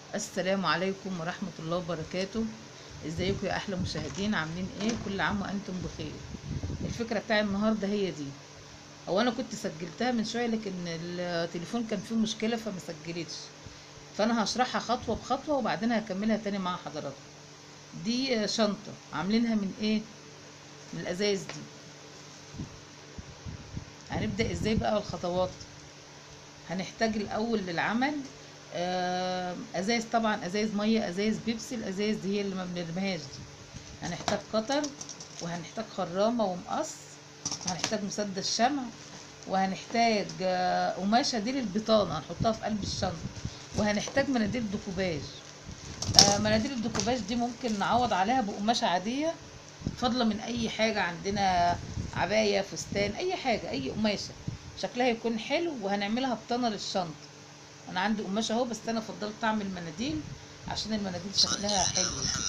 السلام عليكم ورحمة الله وبركاته ازيكم يا احلى مشاهدين عاملين ايه كل عام وانتم بخير الفكرة بتاع النهاردة هي دي هو انا كنت سجلتها من شوية لكن التليفون كان فيه مشكلة فما سجلتش فانا هشرحها خطوة بخطوة وبعدين هكملها تاني مع حضراتكم دي شنطة عاملينها من ايه من الازايز دي هنبدأ ازاي بقى الخطوات هنحتاج الاول للعمل آه، ازايز طبعا ازايز ميه ازايز بيبسي الازايز دي هي اللي ما بنرميهاش دي هنحتاج قطر وهنحتاج خرامه ومقص وهنحتاج مسدس شمع وهنحتاج آه، قماشه دي للبطانه هنحطها في قلب الشنطه وهنحتاج مناديل ديكوباج آه، مناديل الديكوباج دي ممكن نعوض عليها بقماشه عاديه فاضله من اي حاجه عندنا عبايه فستان اي حاجه اي قماشه شكلها يكون حلو وهنعملها بطانه للشنطه انا عندي قماشه اهو بس انا فضلت اعمل مناديل عشان المناديل شكلها حلو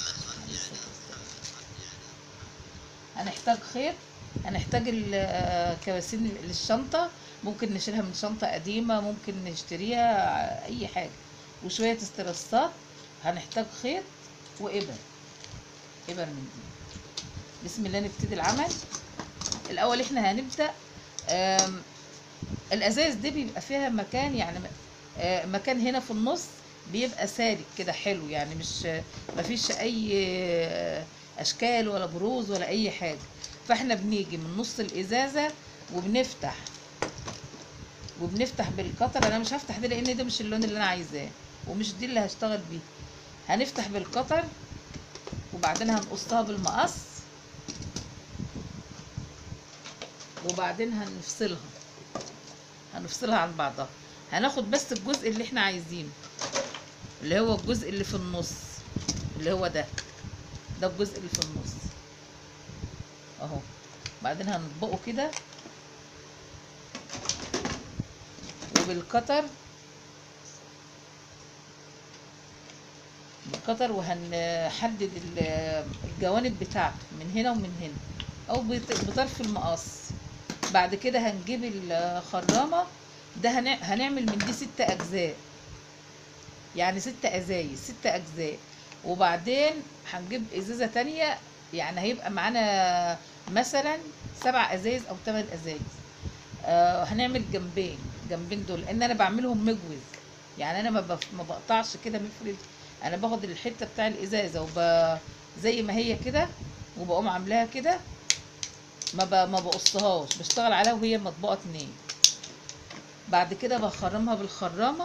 هنحتاج خيط هنحتاج الكباسين للشنطه ممكن نشيلها من شنطه قديمه ممكن نشتريها اي حاجه وشويه استرسات هنحتاج خيط وابر ابر من دي بسم الله نبتدي العمل الاول احنا هنبدا آم، الازايز دي بيبقى فيها مكان يعني آه، مكان هنا في النص بيبقى سالك كده حلو يعني مش مفيش اي آه، اشكال ولا بروز ولا اي حاجه فاحنا بنيجي من نص الازازه وبنفتح وبنفتح بالقطر انا مش هفتح دي لان ده مش اللون اللي انا عايزاه ومش دي اللي هشتغل بيه هنفتح بالقطر وبعدين هنقصها بالمقص وبعدين هنفصلها هنفصلها عن بعضها هناخد بس الجزء اللي احنا عايزينه اللي هو الجزء اللي في النص اللي هو ده ده الجزء اللي في النص اهو بعدين هنطبقه كده وبالقطر بالقطر وهنحدد ال- الجوانب بتاعته من هنا ومن هنا او بط- بطرف المقص بعد كده هنجيب الخرامه ده هنع- هنعمل من دي ست اجزاء يعني ست ازايز ست اجزاء وبعدين هنجيب ازازه تانية يعني هيبقى معانا مثلا سبع ازايز او ثمان ازايز آه هنعمل جنبين جنبين دول لان انا بعملهم مجوز يعني انا ما بف- ما بقطعش كده مفرد انا باخد الحته بتاع الازازه وب زي ما هي كده وبقوم عاملاها كده ما ب... ما بقصهاش بشتغل عليها وهي مطبوقه اتنين بعد كده بخرمها بالخرامه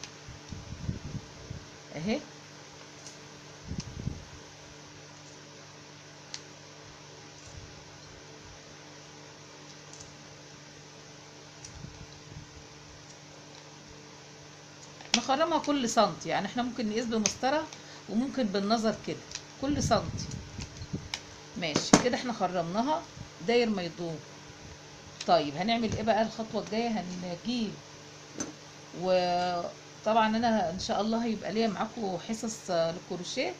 اهي نخرمها كل سنتي يعني احنا ممكن نقيس بمسطره وممكن بالنظر كده كل سنتي ماشي كده احنا خرمناها داير ما يدور طيب هنعمل ايه بقى الخطوه الجايه هنجيب وطبعا انا ان شاء الله هيبقى ليا معاكم حصص آه، للكروشيه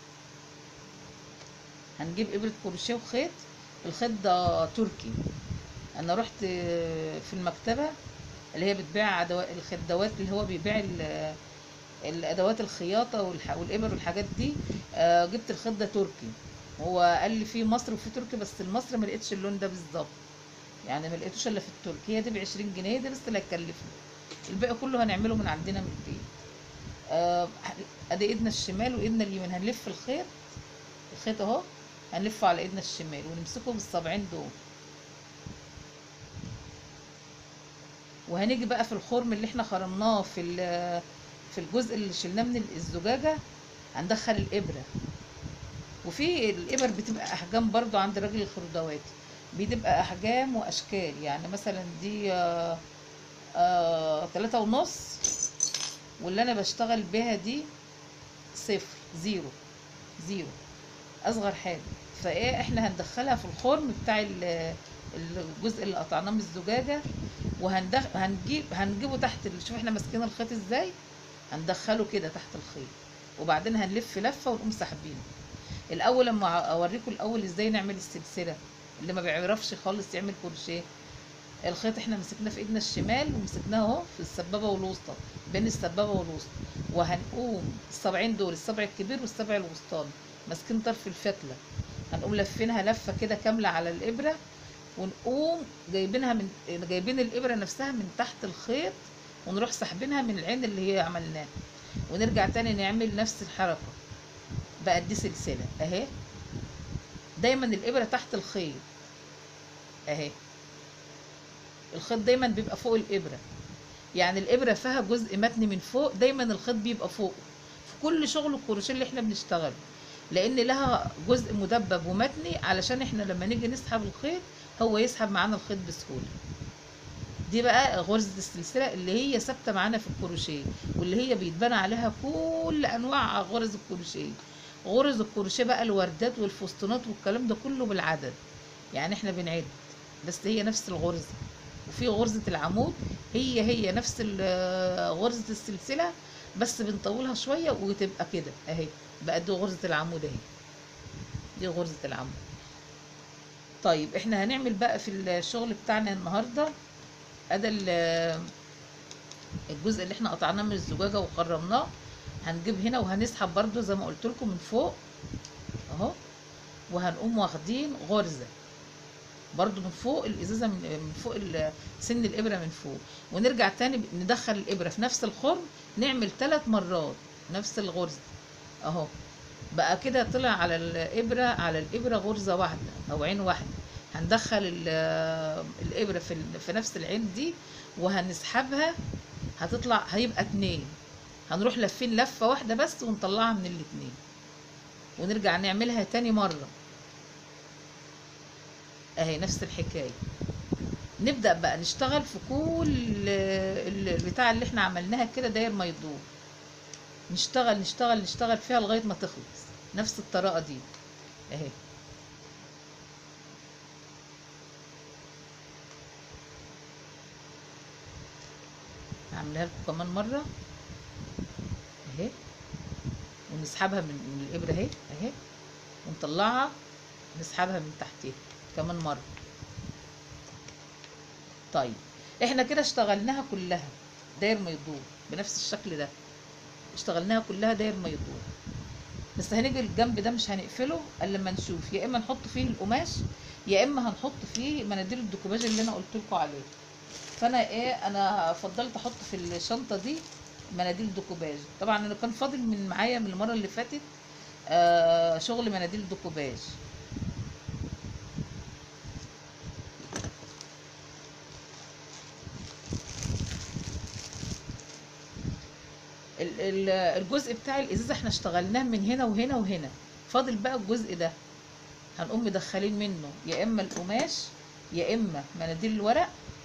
هنجيب ابره كروشيه وخيط الخيط ده تركي انا رحت آه، في المكتبه اللي هي بتبيع أدوات الخدوات اللي هو بيبيع ال- الادوات الخياطه والح- والابر والحاجات دي آه، جبت الخيط ده تركي هو قال لي في مصر وفي تركي بس المصري ما لقيتش اللون ده بالظبط يعني ما لقيتوش الا في التركي هي دي ب 20 جنيه دي بس اللي هتكلفني الباقي كله هنعمله من عندنا من البيت آه، ادي ايدنا الشمال وايدنا اليمين هنلف الخيط الخيط اهو هنلفه على ايدنا الشمال ونمسكه بالصابعين دول وهنيجي بقى في الخرم اللي احنا خرمناه في ال- في الجزء اللي شلناه من الزجاجه هندخل الابره وفي الابر بتبقى احجام برضو عند راجل الخردوات بتبقى احجام واشكال يعني مثلا دي آه آه تلاتة ونص واللي انا بشتغل بيها دي صفر زيرو زيرو اصغر حاجه فايه احنا هندخلها في الخرم بتاع ال- الجزء اللي قطعناه من الزجاجه وهندخ هنجيب هنجيبه تحت ال- شوف احنا ماسكين الخيط ازاي هندخله كده تحت الخيط وبعدين هنلف لفه ونقوم ساحبينه الاول لما اوريكم الاول ازاي نعمل السلسله اللي ما بيعرفش خالص يعمل كروشيه الخيط احنا مسكناه في ايدنا الشمال ومسكناه اهو في السبابه والوسطى بين السبابه والوسطى وهنقوم السبعين دول السبع الكبير والسبع الوسطاني ماسكين طرف الفتله هنقوم لفينها لفه كده كامله على الابره ونقوم جايبينها من جايبين الابره نفسها من تحت الخيط ونروح سحبينها من العين اللي هي عملناها ونرجع تاني نعمل نفس الحركه بقى دي سلسله اهي دايما الابره تحت الخيط اهي الخيط دايما بيبقى فوق الابره يعني الابره فيها جزء متني من فوق دايما الخيط بيبقى فوق في كل شغل الكروشيه اللي احنا بنشتغله لان لها جزء مدبب ومتني علشان احنا لما نيجي نسحب الخيط هو يسحب معانا الخيط بسهوله دي بقى غرزة السلسلة اللي هي ثابتة معانا في الكروشيه واللي هي بيتبنى عليها كل أنواع غرز الكروشيه غرز الكروشيه بقى الوردات والفستونات والكلام ده كله بالعدد يعني احنا بنعد بس هي نفس الغرزة وفي غرزة العمود هي هي نفس ال- غرزة السلسلة بس بنطولها شوية وتبقى كده اهي بقى دي غرزة العمود اهي دي غرزة العمود طيب احنا هنعمل بقى في الشغل بتاعنا النهارده ادي ال- الجزء اللي احنا قطعناه من الزجاجه وخرمناه هنجيب هنا وهنسحب برضو زي ما قلت لكم من فوق اهو وهنقوم واخدين غرزه برضو من فوق الازازه من من فوق ال- سن الابره من فوق ونرجع تاني ندخل الابره في نفس الخرم نعمل ثلاث مرات نفس الغرزه اهو بقى كده طلع على الابره على الابره غرزه واحده او عين واحده هندخل ال- الابره في ال- في نفس العين دي وهنسحبها هتطلع هيبقى اتنين هنروح لفين لفه واحده بس ونطلعها من الاتنين ونرجع نعملها تاني مره اهي نفس الحكايه نبدا بقى نشتغل في كل ال- البتاع اللي احنا عملناها كده داير ما يدور نشتغل نشتغل نشتغل فيها لغايه ما تخلص نفس الطريقه دي اهي هعملها لكم كمان مره اهي ونسحبها من من الابره اهي اهي ونطلعها نسحبها من تحتها كمان مره طيب احنا كده اشتغلناها كلها داير ما يدور بنفس الشكل ده اشتغلناها كلها داير ما يدور بس هنيجي الجنب ده مش هنقفله الا لما نشوف يا اما نحط فيه القماش يا اما هنحط فيه مناديل الديكوباج اللي انا قلت لكم عليه فانا ايه انا فضلت احط في الشنطه دي مناديل ديكوباج طبعا انا كان فاضل من معايا من المره اللي فاتت آه شغل مناديل ديكوباج ال- ال- الجزء بتاع الازازه احنا اشتغلناه من هنا وهنا وهنا فاضل بقى الجزء ده هنقوم مدخلين منه يا اما القماش يا اما مناديل الورق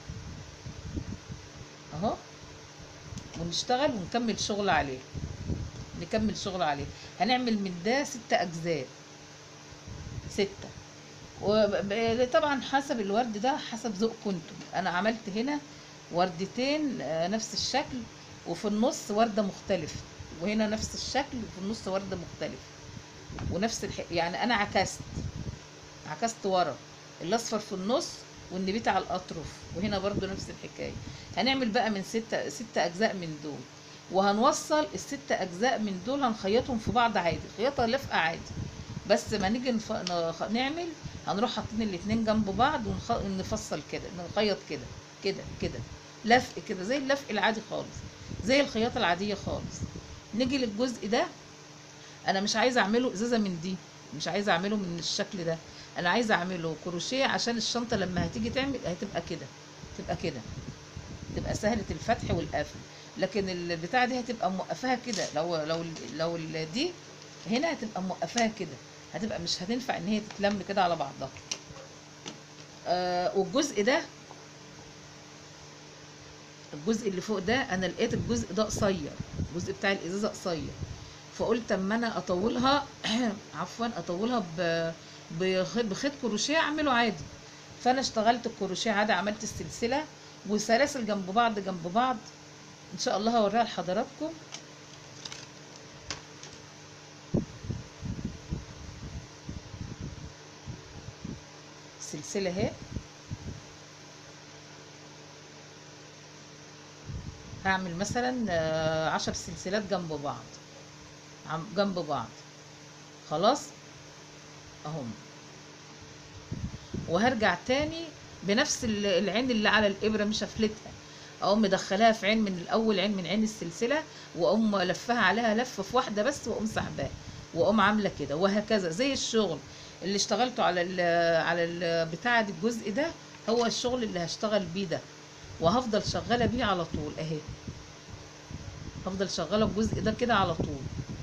اهو ونشتغل ونكمل شغل عليه نكمل شغل عليه هنعمل من ده ست اجزاء ستة وطبعا حسب الورد ده حسب ذوقكم انتم انا عملت هنا وردتين آه، نفس الشكل وفي النص وردة مختلفة وهنا نفس الشكل وفي النص وردة مختلفة ونفس الح... يعني انا عكست عكست ورا الاصفر في النص والنبيت على الاطرف وهنا برضو نفس الحكايه هنعمل بقى من ستة ستة اجزاء من دول وهنوصل الست اجزاء من دول هنخيطهم في بعض عادي خياطه لفقه عادي بس ما نيجي نف... نخ... نعمل هنروح حاطين الاتنين جنب بعض ونفصل كده نخيط كده كده كده لفق كده زي اللفق العادي خالص زي الخياطه العاديه خالص نيجي للجزء ده انا مش عايزه اعمله ازازه من دي مش عايزه اعمله من الشكل ده انا عايزه اعمله كروشيه عشان الشنطه لما هتيجي تعمل هتبقى كده تبقى كده تبقى سهله الفتح والقفل لكن البتاعه دي هتبقى موقفاها كده لو لو لو ال- دي هنا هتبقى موقفاها كده هتبقى مش هتنفع ان هي تتلم كده على بعضها آه والجزء ده الجزء اللي فوق ده انا لقيت الجزء ده قصير الجزء بتاع الازازه قصير فقلت اما انا اطولها عفوا اطولها ب بخ- بخيط كروشيه اعمله عادي فانا اشتغلت الكروشيه عادي عملت السلسله وسلاسل جنب بعض جنب بعض ان شاء الله هوريها لحضراتكم سلسله اهي هعمل مثلا آه، عشر سلسلات جنب بعض عم- جنب بعض خلاص اهم وهرجع تاني بنفس ال- العين اللي على الابره مش هفلتها اقوم مدخلاها في عين من الاول عين من عين السلسله واقوم لفها عليها لفه في واحده بس واقوم سحباها واقوم عامله كده وهكذا زي الشغل اللي اشتغلته على ال على ال بتاع دي الجزء ده هو الشغل اللي هشتغل بيه ده وهفضل شغاله بيه على طول اهي هفضل شغاله الجزء ده كده على طول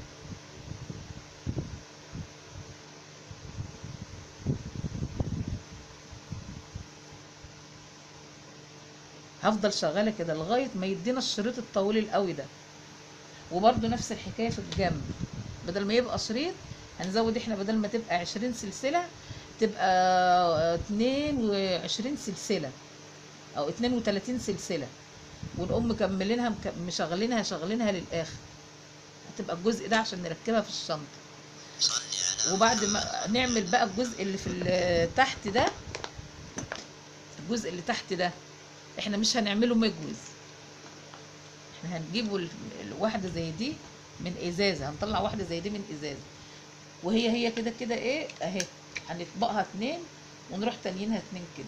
هفضل شغاله كده لغايه ما يدينا الشريط الطويل القوي ده وبرده نفس الحكايه في الجنب بدل ما يبقى شريط هنزود احنا بدل ما تبقى عشرين سلسله تبقى اتنين وعشرين سلسله او اتنين وتلاتين سلسله ونقوم مكملينها مك- مشغلينها شغلينها للاخر هتبقى الجزء ده عشان نركبها في الشنطه وبعد ما نعمل بقى الجزء اللي في ال- تحت ده الجزء اللي تحت ده احنا مش هنعمله مجوز احنا هنجيبه ال- الواحده زي دي من ازازه هنطلع واحده زي دي من ازازه وهي هي كده كده ايه اهي هنطبقها اتنين ونروح تانيينها اتنين كده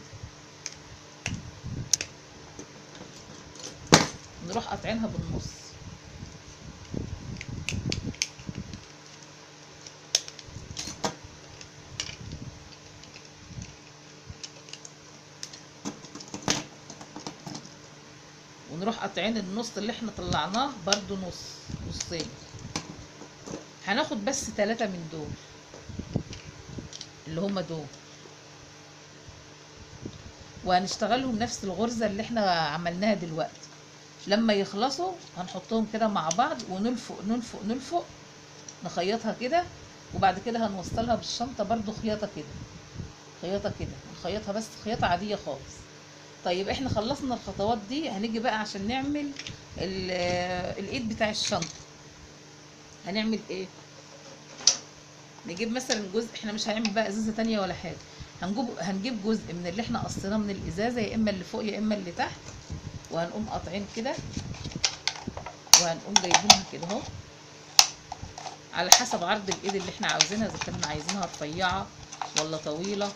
نروح قاطعينها بالنص ونروح قاطعين النص اللي احنا طلعناه برضو نص نصين هناخد بس ثلاثة من دول اللي هما دول وهنشتغلهم نفس الغرزة اللي احنا عملناها دلوقتي لما يخلصوا هنحطهم كده مع بعض ونلفق نلفق نلفق نخيطها كده وبعد كده هنوصلها بالشنطة برضو خياطة كده خياطة كده نخيطها بس خياطة عادية خالص طيب احنا خلصنا الخطوات دي هنيجي بقى عشان نعمل ال- الايد بتاع الشنطة هنعمل ايه نجيب مثلا جزء احنا مش هنعمل بقى ازازة تانية ولا حاجة هنجيب هنجيب جزء من اللي احنا قصيناه من الازازة يا اما اللي فوق يا اما اللي تحت وهنقوم قاطعين كده وهنقوم جايبينها كده اهو على حسب عرض الايد اللي احنا عاوزينها اذا كنا عايزينها رفيعة ولا طويلة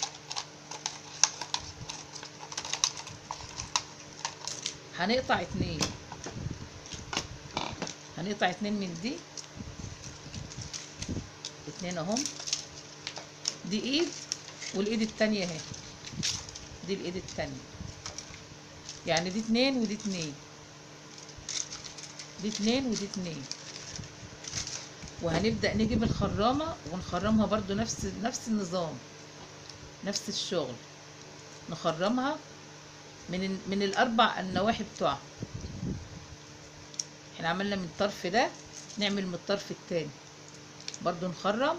هنقطع اتنين هنقطع اتنين من دي اتنين اهم دي ايد والايد التانية اهي دي الايد التانية يعني دي اتنين ودي اتنين دي اتنين ودي اتنين وهنبدأ نجيب الخرامة ونخرمها برضو نفس نفس النظام نفس الشغل نخرمها من ال- من الاربع النواحي بتوعها احنا عملنا من الطرف ده نعمل من الطرف التاني برضو نخرم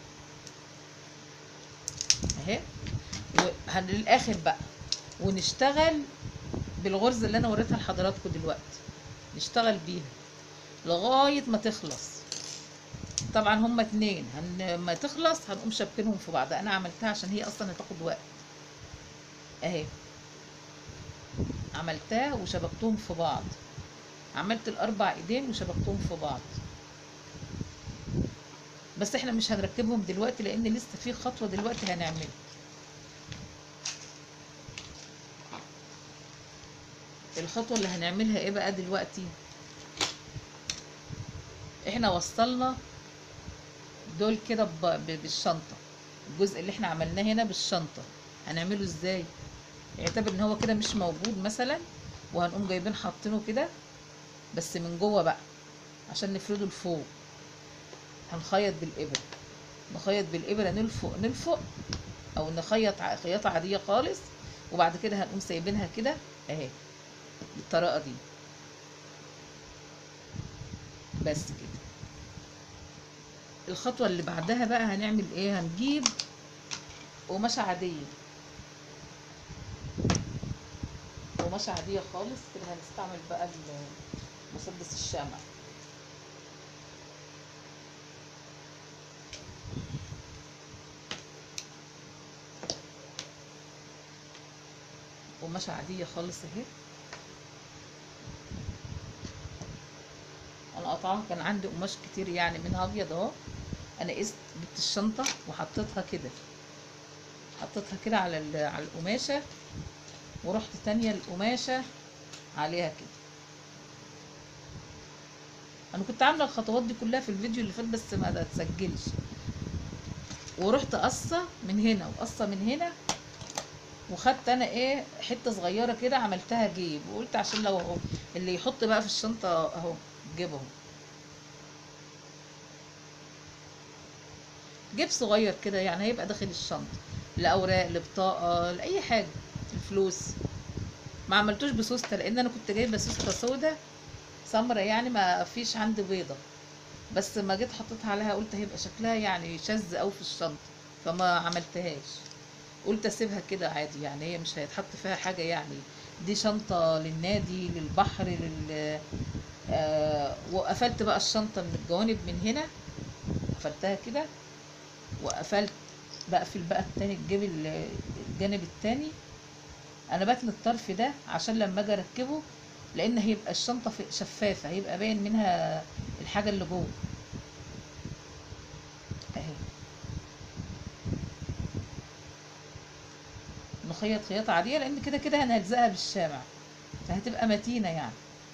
اهي وهن للاخر بقى ونشتغل بالغرزه اللي انا وريتها لحضراتكم دلوقتي نشتغل بيها لغايه ما تخلص طبعا هما اتنين هن... ما تخلص هنقوم شابكينهم في بعض انا عملتها عشان هي اصلا هتاخد وقت اهي عملتها وشبكتهم في بعض عملت الاربع ايدين وشبكتهم في بعض بس احنا مش هنركبهم دلوقتي لان لسه في خطوه دلوقتي هنعملها الخطوه اللي هنعملها ايه بقى دلوقتي احنا وصلنا دول كده ب- ب- بالشنطه الجزء اللي احنا عملناه هنا بالشنطه هنعمله ازاي اعتبر ان هو كده مش موجود مثلا وهنقوم جايبين حاطينه كده بس من جوه بقى عشان نفرده لفوق هنخيط بالابره نخيط بالابره نلفق نلفق او نخيط ع- خياطه عاديه خالص وبعد كده هنقوم سايبينها كده اهي بالطريقه دي بس كده الخطوه اللي بعدها بقى هنعمل ايه هنجيب قماشه عاديه قماشه عاديه خالص كده هنستعمل بقى ال- مسدس الشمع قماشه عاديه خالص اهي قطعها كان عندي قماش كتير يعني منها ابيض اهو انا قست جبت الشنطه وحطيتها كده حطيتها كده على ال- على القماشه ورحت تانية القماشه عليها كده انا كنت عامله الخطوات دي كلها في الفيديو اللي فات بس ما تسجلش ورحت قصه من هنا وقصه من هنا وخدت انا ايه حته صغيره كده عملتها جيب وقلت عشان لو هو اللي يحط بقى في الشنطه اهو جيب اهو جيب صغير كده يعني هيبقى داخل الشنطه لاوراق لبطاقه لاي حاجه الفلوس ما عملتوش بسوسته لان انا كنت جايبه سوسته سودا سمرة يعني ما فيش عندي بيضه بس ما جيت حطيتها عليها قلت هيبقى شكلها يعني شاذ قوي في الشنطه فما عملتهاش قلت اسيبها كده عادي يعني هي مش هيتحط فيها حاجه يعني دي شنطه للنادي للبحر لل آه وقفلت بقى الشنطه من الجوانب من هنا قفلتها كده وقفلت بقفل بقى التاني الجيب ال- الجانب التاني انا بتن الطرف ده عشان لما اجي اركبه لان هيبقى الشنطه في- شفافه هيبقى باين منها الحاجه اللي جوه اهي نخيط خياطه عاديه لان كده كده هنلزقها بالشمع فهتبقى متينه يعني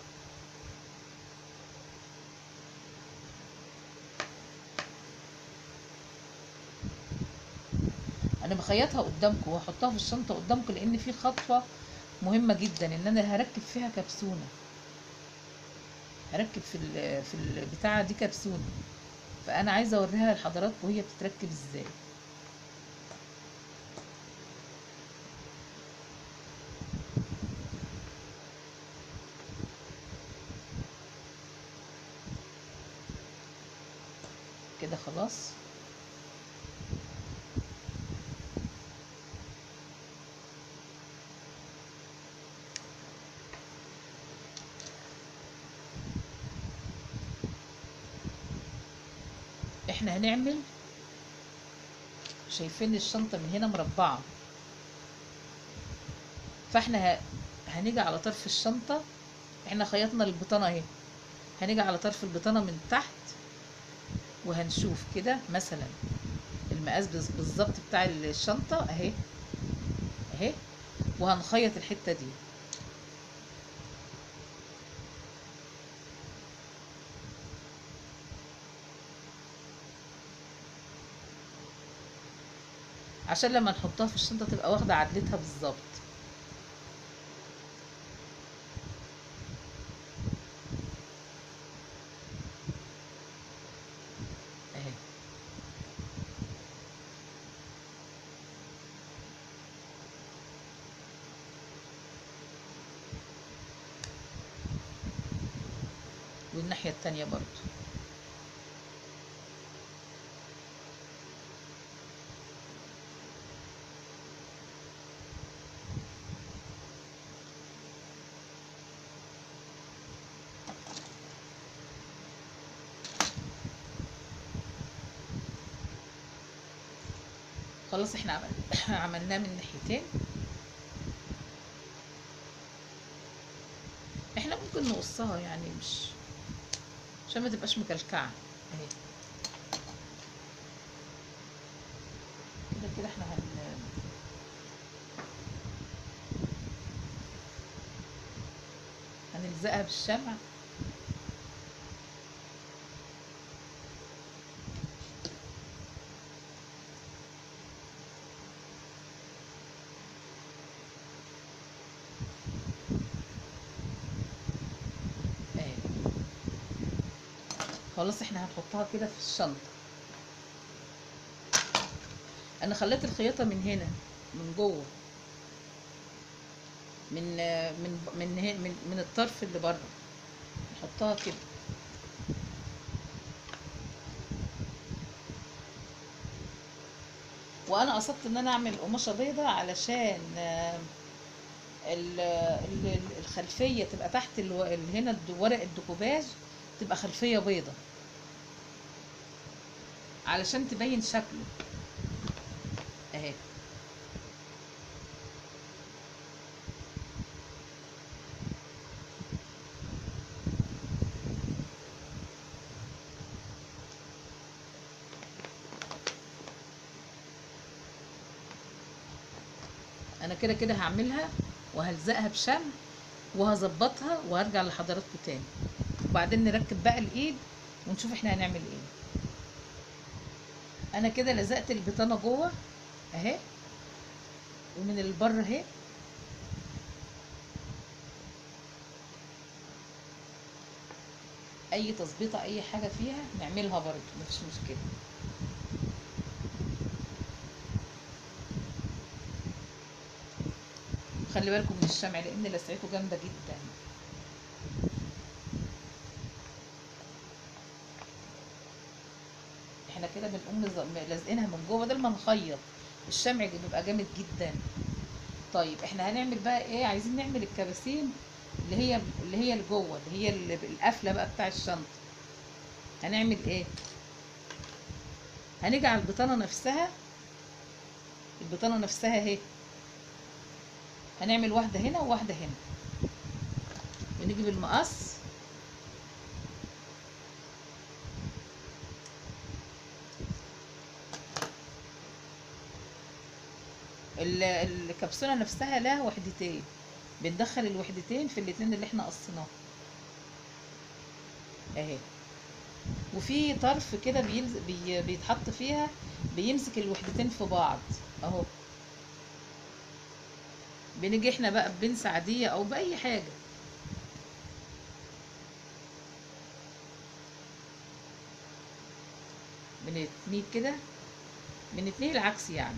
انا بخيطها قدامكم وهحطها في الشنطه قدامكم لان في خطوه مهمه جدا ان انا هركب فيها كبسونه هركب في ال- في البتاعه دي كبسونه فانا عايزه اوريها لحضراتكم وهي بتتركب ازاي كده خلاص احنا هنعمل شايفين الشنطة من هنا مربعة فاحنا ه... هنيجي على طرف الشنطة احنا خيطنا البطانة اهي هنيجي على طرف البطانة من تحت وهنشوف كده مثلا المقاس بز- بالظبط بتاع الشنطة اهي اهي وهنخيط الحتة دي عشان لما نحطها في الشنطة تبقى واخدة عدلتها بالظبط اهي والناحية التانية برضو خلاص احنا عمل... عملناه من ناحيتين احنا ممكن نقصها يعني مش عشان ما تبقاش مكلكعة اهي كده كده احنا هن هنلزقها بالشمع اهي خلاص احنا هنحطها كده في الشنطة انا خليت الخياطة من هنا من جوه من من من هنا من, من الطرف اللي بره نحطها كده وانا قصدت ان انا اعمل قماشة بيضة علشان آه، ال- ال- الخلفية تبقى تحت الو- ال- هنا الد- ورق الديكوباج تبقى خلفية بيضة علشان تبين شكله اهي انا كده كده هعملها وهلزقها بشمع وهظبطها وهرجع لحضراتكم تاني وبعدين نركب بقى الايد ونشوف احنا هنعمل ايه انا كده لزقت البطانه جوه اهي ومن البر اهي اي تظبيطه اي حاجه فيها نعملها برضو مفيش مشكله خلي بالكم من الشمع لان لسعته جامده جدا احنا كده بنقوم لز- لازقينها من جوه بدل ما نخيط الشمع بيبقى جامد جدا طيب احنا هنعمل بقى ايه عايزين نعمل الكباسين اللي هي اللي هي اللي جوه اللي هي اللي القفله بقى بتاع الشنطه هنعمل ايه هنيجي على البطانه نفسها البطانه نفسها اهي هنعمل واحده هنا وواحده هنا بنيجي بالمقص ال- الكبسولة نفسها لها وحدتين بندخل الوحدتين في الاتنين اللي احنا قصيناهم اهي وفي طرف كده بيلز... بي... بيتحط فيها بيمسك الوحدتين في بعض اهو بنيجي احنا بقى ببنسة عادية او بأي حاجة بنتنيه كده بنتنيه العكس يعني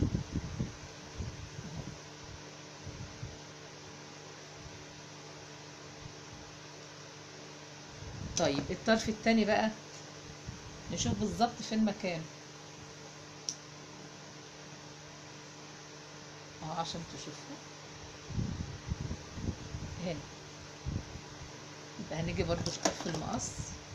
طيب الطرف التاني بقى نشوف بالظبط فين مكانه اهو عشان تشوفوا هنا يبقى هنيجي برضو في كف المقص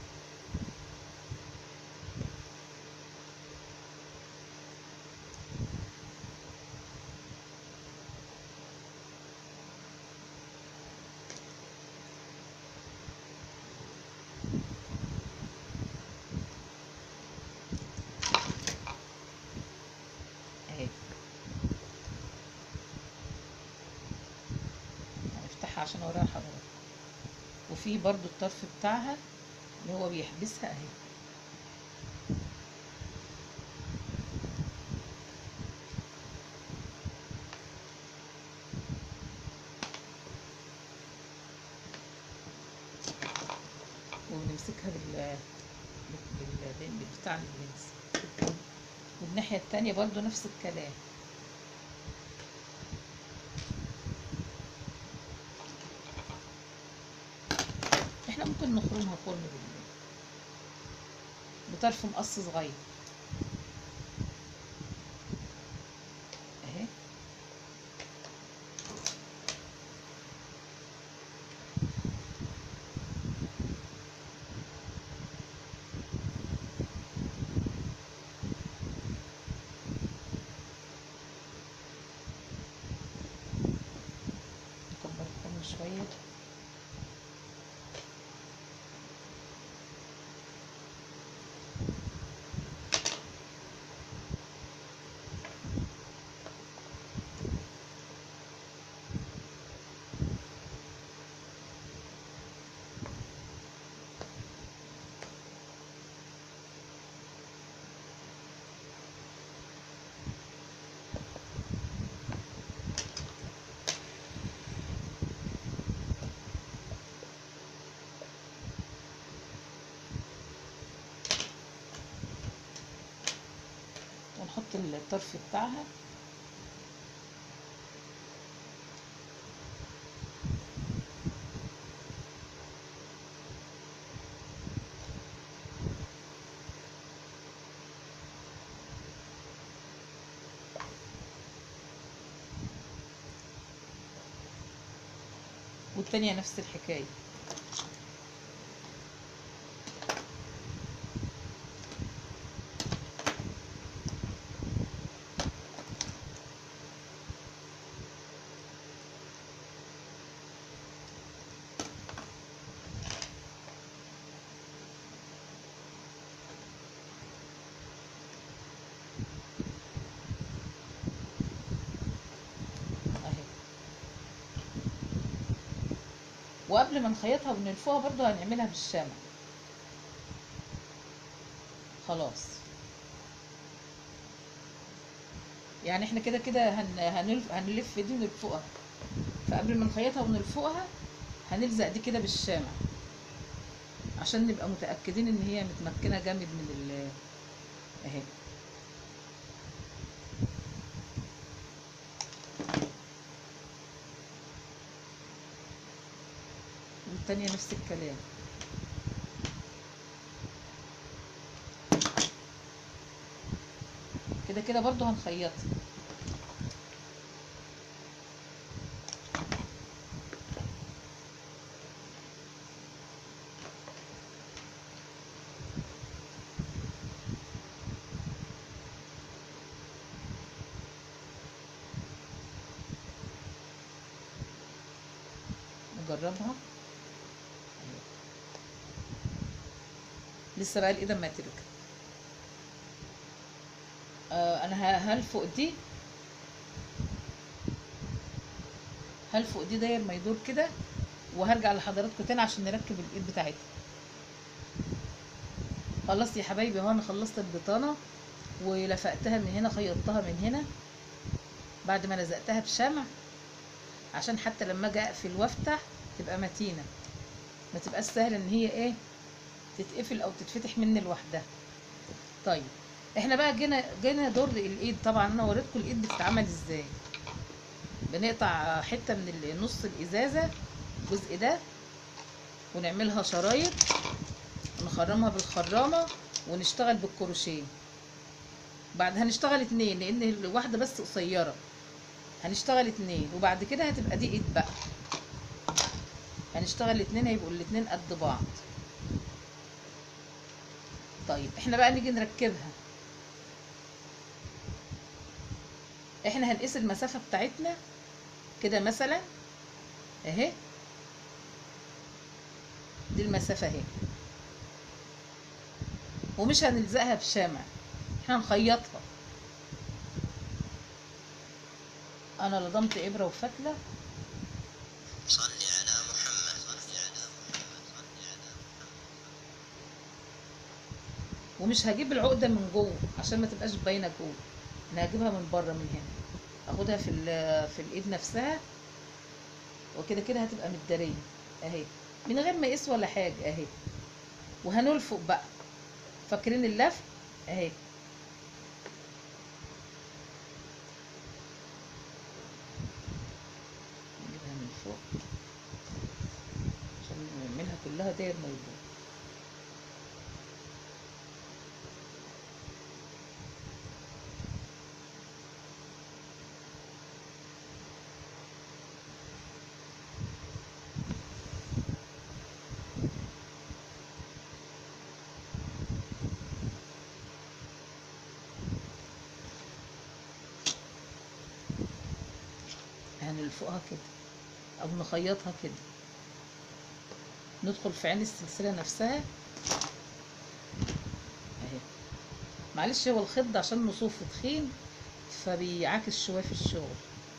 اهي هنفتحها عشان اوريها لحضرتك وفي برضو الطرف بتاعها اللي هو بيحبسها اهي وبنمسكها بال بال بال- بتاع اللينس والناحية التانية برضو نفس الكلام احنا ممكن نخرمها فرن بال- بطرف مقص صغير اهي نكبر الفرن شوية ونحط الطرف بتاعها والتانية نفس الحكاية اهي وقبل ما نخيطها ونلفوها برضو هنعملها بالشمع خلاص يعني احنا كده كده هن... هنلف... هنلف دي ونلفقها فقبل ما نخيطها ونلفقها هنلزق دي كده بالشمع عشان نبقى متأكدين ان هي متمكنة جامد من ال اهي والتانية نفس الكلام كده كده برضو هنخيطها نجربها لسه بقى الايد ما تركب آه انا ه- هلفق دي هلفق دي داير ما يدور كده وهرجع لحضراتكم تاني عشان نركب الايد بتاعتها خلصت يا حبايبي اهو انا خلصت البطانه ولفقتها من هنا خيطتها من هنا بعد ما لزقتها بشمع عشان حتى لما اجي اقفل وافتح تبقى متينه ما تبقاش سهله ان هي ايه تتقفل او تتفتح مني لوحدها طيب احنا بقى جينا جينا دور الايد طبعا انا وريتكم الايد بتتعمل ازاي بنقطع حته من ال- نص الازازه الجزء ده ونعملها شرايط ونخرمها بالخرامه ونشتغل بالكروشيه بعد هنشتغل اتنين لان الواحده بس قصيره هنشتغل اتنين وبعد كده هتبقى دي ايد بقى هنشتغل اتنين هيبقوا الاتنين قد بعض طيب احنا بقى نيجي نركبها احنا هنقيس المسافة بتاعتنا كده مثلا اهي دي المسافة اهي ومش هنلزقها بشمع احنا هنخيطها انا لضمت ابرة وفتلة صل على محمد صل على محمد صل على ومش هجيب العقدة من جوه عشان ما تبقاش باينة جوه انا هجيبها من بره من هنا اخدها في ال- في الايد نفسها وكده كده هتبقى متدارية اهي من غير ما اقيس ولا حاجة اهي وهنلفق بقى فاكرين اللف اهي نجيبها من فوق عشان نعملها كلها داير ما يدور هنلفقها كده او نخيطها كده ندخل في عين السلسلة نفسها اهي معلش هو الخيط ده عشان نصوفه تخين فبيعاكس شوية في الشغل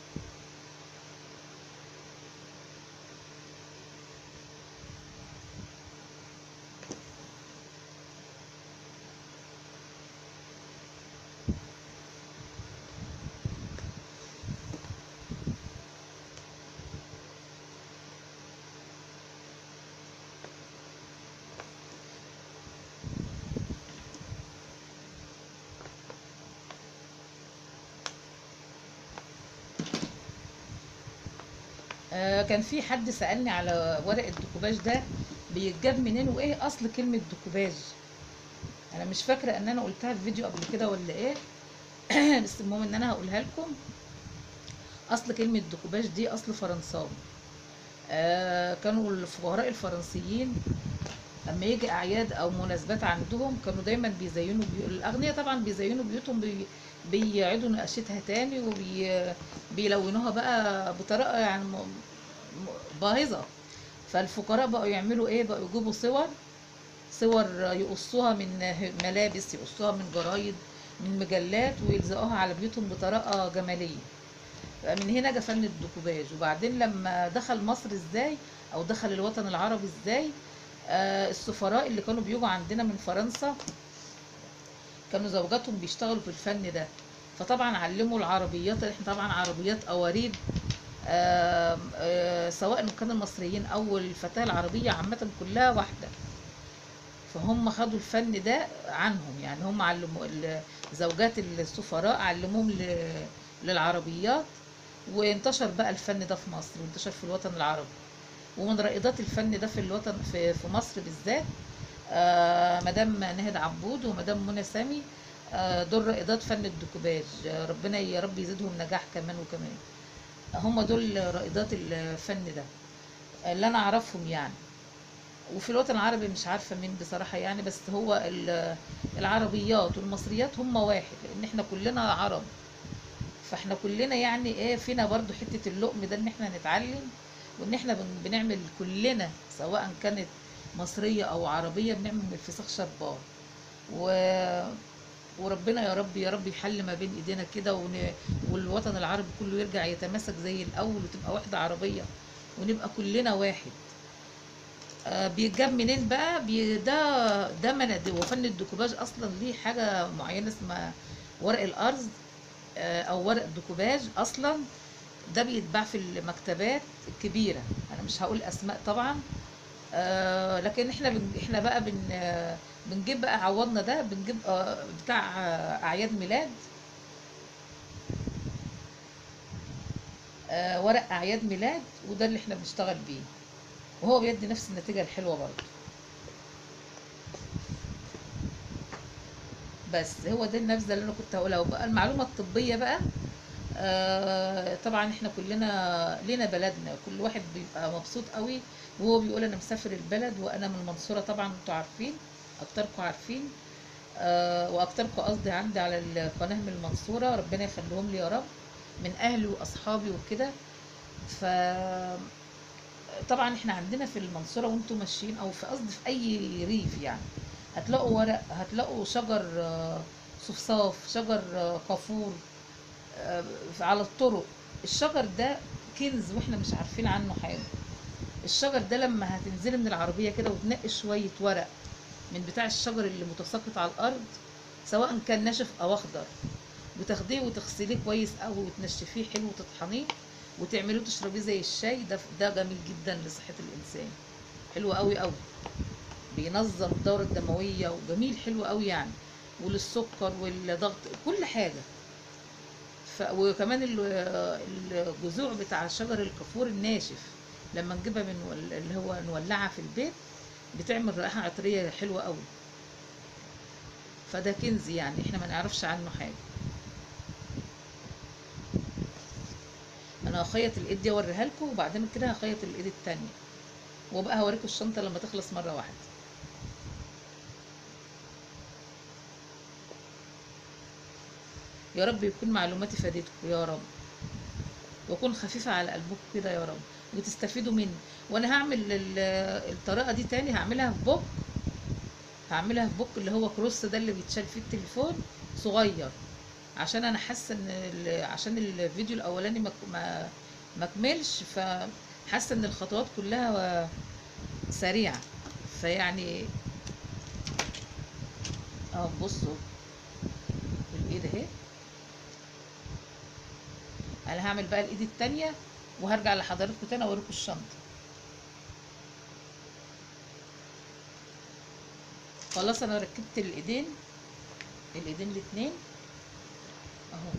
آه كان في حد سألني على ورق الديكوباج ده بيتجاب منين وايه اصل كلمة ديكوباج انا مش فاكرة ان انا قلتها في فيديو قبل كده ولا ايه بس المهم ان انا هقولها لكم اصل كلمة ديكوباج دي اصل فرنساوي آه كانوا الفقراء الفرنسيين اما يجي اعياد او مناسبات عندهم كانوا دايما بيزينوا بيو... الاغنياء طبعا بيزينوا بيوتهم بي... بيعيدوا نقاشتها تاني وبيلونوها بقى بطريقه يعني م... م- باهظه فالفقراء بقوا يعملوا ايه بقوا يجيبوا صور صور يقصوها من ملابس يقصوها من جرايد من مجلات ويلزقوها على بيوتهم بطريقه جماليه من هنا جه فن الديكوباج وبعدين لما دخل مصر ازاي او دخل الوطن العربي ازاي آه السفراء اللي كانوا بيجوا عندنا من فرنسا كانوا زوجاتهم بيشتغلوا في الفن ده فطبعا علموا العربيات احنا طبعا عربيات قوارير آه آه سواء كانوا المصريين او الفتاة العربية عامة كلها واحدة فهم خدوا الفن ده عنهم يعني هم علموا ال- زوجات السفراء علموهم ل- للعربيات وانتشر بقى الفن ده في مصر وانتشر في الوطن العربي ومن رائدات الفن ده في الوطن في, في مصر بالذات آه مدام ناهد عبود ومدام منى سامي آه دول رائدات فن الديكوباج آه ربنا يا رب يزيدهم نجاح كمان وكمان هم دول رائدات الفن ده اللي انا اعرفهم يعني وفي الوطن العربي مش عارفه مين بصراحه يعني بس هو ال- العربيات والمصريات هم واحد لان احنا كلنا عرب فاحنا كلنا يعني ايه فينا برضو حته اللقم ده ان احنا نتعلم وان احنا بن- بنعمل كلنا سواء كانت مصريه او عربيه بنعمل من الفسيخ شربان و وربنا يا رب يا رب يحل ما بين ايدينا كده ون... والوطن العربي كله يرجع يتماسك زي الاول وتبقى وحده عربيه ونبقى كلنا واحد آه، بيتجاب منين بقى بي ده ده منادي وفن الديكوباج اصلا ليه حاجه معينه اسمها ورق الارز آه، او ورق ديكوباج اصلا ده بيتباع في المكتبات الكبيره انا مش هقول اسماء طبعا آه، لكن احنا بن احنا بقى بن آه، بنجيب بقى عوضنا ده بنجيب آه، بتاع آه، اعياد ميلاد آه، ورق اعياد ميلاد وده اللي احنا بنشتغل بيه وهو بيدي نفس النتيجة الحلوة برضه بس هو ده النبذة اللي انا كنت هقولها وبقى المعلومة الطبية بقى آه طبعا احنا كلنا لينا بلدنا كل واحد بيبقى مبسوط قوي وهو بيقول انا مسافر البلد وانا من المنصورة طبعا انتوا عارفين اكتركم عارفين آه واكتركم قصدي عندي على القناة من المنصورة ربنا يخليهم لي يا رب من اهلي واصحابي وكده ف طبعا احنا عندنا في المنصورة وانتم ماشيين او في قصدي في اي ريف يعني هتلاقوا ورق هتلاقوا شجر آه، صفصاف شجر آه، كافور آه، على الطرق الشجر ده كنز واحنا مش عارفين عنه حاجة الشجر ده لما هتنزلي من العربية كده وتنقي شوية ورق من بتاع الشجر اللي متساقط على الأرض سواء كان ناشف أو أخضر وتاخديه وتغسليه كويس قوي وتنشفيه حلو وتطحنيه وتعمليه وتشربيه زي الشاي ده ده جميل جدا لصحة الإنسان حلو قوي قوي بينظم الدورة الدموية وجميل حلو قوي يعني وللسكر والضغط كل حاجة ف... وكمان ال- الجذوع بتاع شجر الكافور الناشف لما نجيبها من ول- اللي هو نولعها في البيت بتعمل رائحة عطرية حلوة قوي فده كنز يعني احنا ما نعرفش عنه حاجة انا هخيط الايد دي اوريها لكم وبعدين كده هخيط الايد التانية وبقى هوريكم الشنطة لما تخلص مرة واحدة يا رب يكون معلوماتي فادتكم يا رب واكون خفيفة على قلبكم كده يا رب وتستفيدوا مني وانا هعمل ال- الطريقة دي تاني هعملها في بوك هعملها في بوك اللي هو كروس ده اللي بيتشال فيه التليفون صغير عشان انا حاسه ان ال- عشان الفيديو الاولاني ما ما ما كملش فحاسه ان الخطوات كلها سريعه فيعني اه بصوا الايد اهي انا هعمل بقى الايد التانية وهرجع لحضراتكم تاني اوريكم الشنطه خلاص انا ركبت الايدين الايدين الاتنين اهو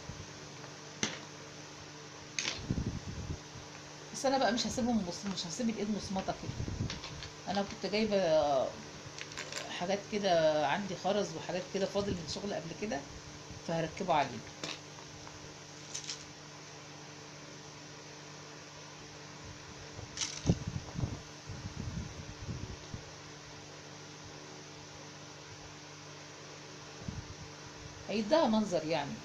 بس انا بقى مش هسيبهم مص... مش هسيب الايد مصمطه كده انا كنت جايبه حاجات كده عندي خرز وحاجات كده فاضل من شغل قبل كده فهركبه عليه هيديها منظر يعني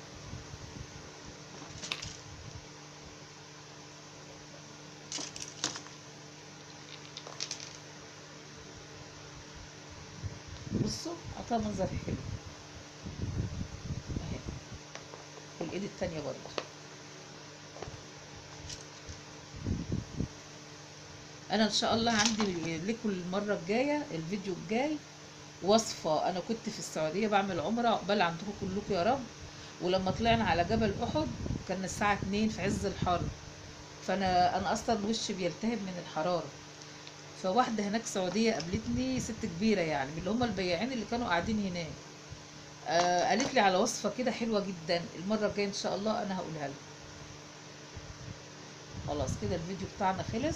بصوا عطاها منظر حلو اهي والايد التانية برضه انا ان شاء الله عندي لكم المره الجايه الفيديو الجاي وصفه انا كنت في السعوديه بعمل عمره عقبال عندكم كلكم يا رب ولما طلعنا على جبل احد كان الساعه 2 في عز الحر فانا انا اصلا وشي بيلتهب من الحراره فواحده هناك سعوديه قابلتني ست كبيره يعني من اللي هم البياعين اللي كانوا قاعدين هناك آه قالت لي على وصفه كده حلوه جدا المره الجايه ان شاء الله انا هقولها لكم خلاص كده الفيديو بتاعنا خلص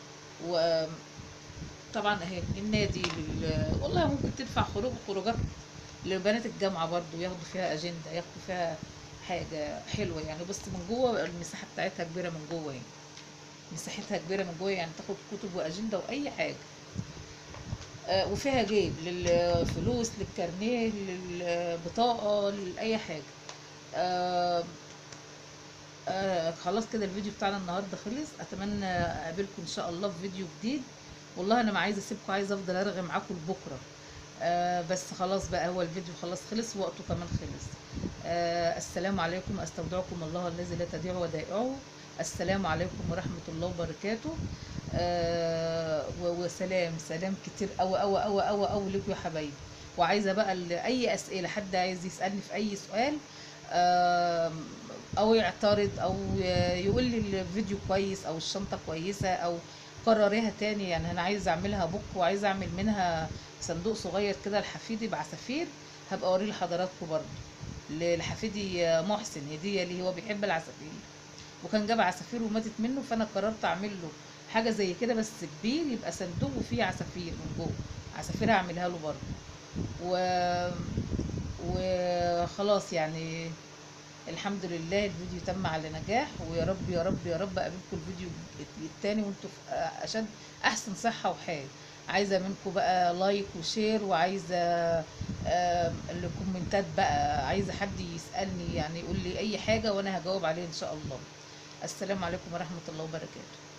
وطبعا اهي النادي لل... والله ممكن تنفع خروج خروجات لبنات الجامعه برضو ياخدوا فيها اجنده ياخدوا فيها حاجه حلوه يعني بس من جوه المساحه بتاعتها كبيره من جوه يعني مساحتها كبيره من جوه يعني تاخد كتب واجنده واي حاجه آه، وفيها جيب للفلوس للكارنيه للبطاقه لاي حاجه آه، آه خلاص كده الفيديو بتاعنا النهارده خلص اتمنى اقابلكم ان شاء الله في فيديو جديد والله انا ما عايزه اسيبكم عايزه افضل ارغي معاكم لبكره آه بس خلاص بقى هو الفيديو خلاص خلص وقته كمان خلص آه السلام عليكم استودعكم الله الذي لا تضيع ودائعه السلام عليكم ورحمه الله وبركاته آه و- وسلام سلام كتير قوي قوي قوي قوي قوي لكم يا حبايبي وعايزه بقى ال- اي اسئله حد عايز يسالني في اي سؤال آم، او يعترض او يقول لي الفيديو كويس او الشنطه كويسه او قرريها تاني يعني انا عايزه اعملها بوك وعايزه اعمل منها صندوق صغير كده لحفيدي بعصافير هبقى اوريه لحضراتكم برضه ل- لحفيدي محسن هديه ليه هو بيحب العصافير وكان جاب عصافير وماتت منه فانا قررت اعمل له حاجه زي كده بس كبير يبقى صندوق وفيه عصافير من جوه عصافير هعملها له برضه و وخلاص يعني الحمد لله الفيديو تم على نجاح ويا رب يا رب يا رب اقابلكم الفيديو التاني وانتوا في اشد احسن صحه وحال عايزه منكم بقى لايك وشير وعايزه آم، الكومنتات بقى عايزه حد يسالني يعني يقول لي اي حاجه وانا هجاوب عليه ان شاء الله السلام عليكم ورحمه الله وبركاته